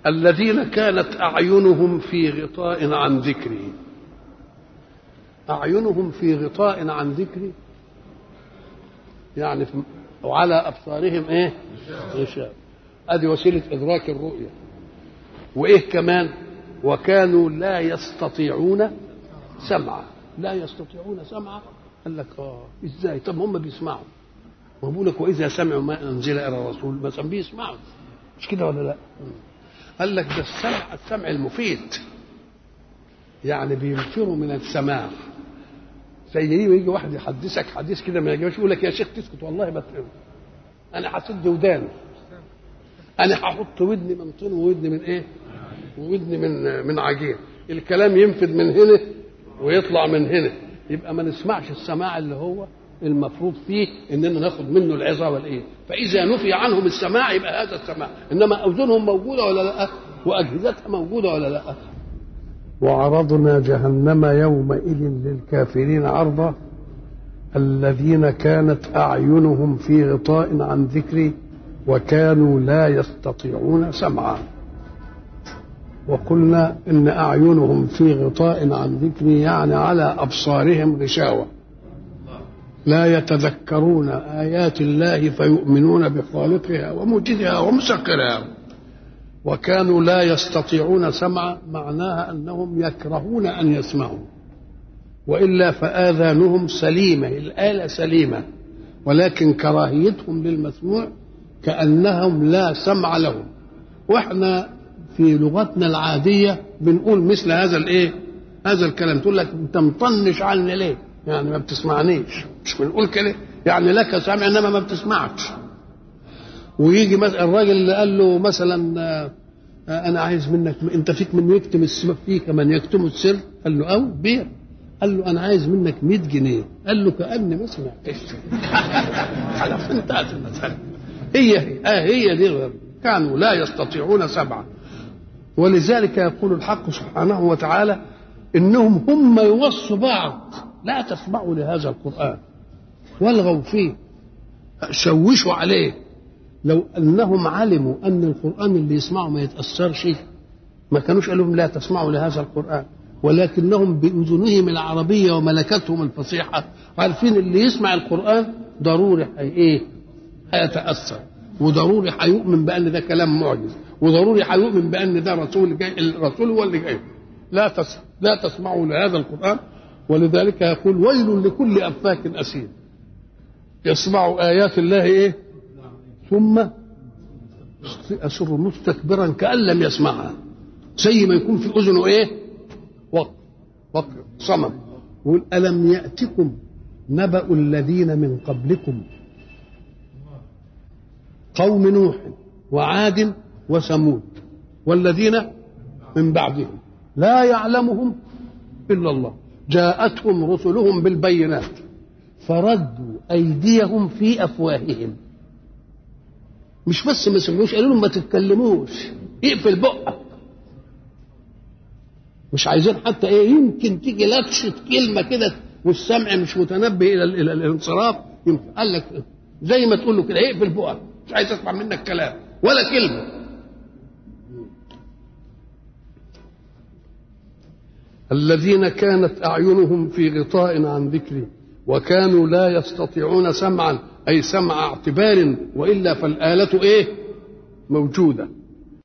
الذين كانت أعينهم في غطاء عن ذكري أعينهم في غطاء عن ذكري يعني في وعلى أبصارهم إيه غشاء أدي وسيلة إدراك الرؤية وإيه كمان وكانوا لا يستطيعون سمعا لا يستطيعون سمعا قال لك اه ازاي طب هم بيسمعوا ما بقول لك واذا سمعوا ما انزل الى الرسول مثلا بيسمعوا مش كده ولا لا قال لك ده السمع السمع المفيد يعني بينفروا من السماع زي يجي واحد يحدثك حديث كده ما يعجبش يقول لك يا شيخ تسكت والله بتقل انا هسد وداني انا هحط ودني من طين وودني من ايه وودني من من عجين الكلام ينفذ من هنا ويطلع من هنا يبقى ما نسمعش السماع اللي هو المفروض فيه اننا ناخد منه العظه والايه فاذا نفي عنهم السماع يبقى هذا السماع انما اذنهم موجوده ولا لا واجهزتها موجوده ولا لا وعرضنا جهنم يومئذ للكافرين عرضا الذين كانت اعينهم في غطاء عن ذكري وكانوا لا يستطيعون سمعا وقلنا ان اعينهم في غطاء عن ذكري يعني على ابصارهم غشاوه لا يتذكرون ايات الله فيؤمنون بخالقها وموجدها ومسخرها وكانوا لا يستطيعون سمعا معناها انهم يكرهون ان يسمعوا والا فاذانهم سليمه الاله سليمه ولكن كراهيتهم للمسموع كانهم لا سمع لهم واحنا في لغتنا العاديه بنقول مثل هذا الايه هذا الكلام تقول لك انت مطنش عني ليه يعني ما بتسمعنيش مش بنقول كده يعني لك سامع انما ما بتسمعش ويجي مثلا الراجل اللي قال له مثلا انا عايز منك انت فيك من يكتم السر فيك من يكتم السر قال له او بير قال له انا عايز منك 100 جنيه قال له كاني ما سمعتش خلاص انتهت المساله هي هي آه هي دي كانوا لا يستطيعون سمعا ولذلك يقول الحق سبحانه وتعالى انهم هم يوصوا بعض لا تسمعوا لهذا القران والغوا فيه شوشوا عليه لو انهم علموا ان القران اللي يسمعوا ما يتاثرش ما كانوش قالوا لهم لا تسمعوا لهذا القران ولكنهم باذنهم العربيه وملكتهم الفصيحه عارفين اللي يسمع القران ضروري هي ايه هيتاثر وضروري هيؤمن بان ده كلام معجز وضروري هيؤمن بان ده رسول جاي الرسول هو اللي جاي لا تس... لا تسمعوا لهذا القران ولذلك يقول ويل لكل افاك اثيم يسمع ايات الله ايه ثم يصر مستكبرا كان لم يسمعها زي ما يكون في اذنه ايه وقت وقت صمم يقول الم ياتكم نبا الذين من قبلكم قوم نوح وعاد وثمود والذين من بعدهم لا يعلمهم الا الله جاءتهم رسلهم بالبينات فردوا ايديهم في افواههم مش بس ما سمعوش قالوا لهم ما تتكلموش اقفل بقك مش عايزين حتى ايه يمكن تيجي لكشة كلمة كده والسمع مش متنبه الى الى الانصراف يمكن قال لك زي ما تقول له كده اقفل بقك مش عايز اسمع منك كلام ولا كلمة الذين كانت اعينهم في غطاء عن ذكري وكانوا لا يستطيعون سمعا اي سمع اعتبار والا فالاله ايه موجوده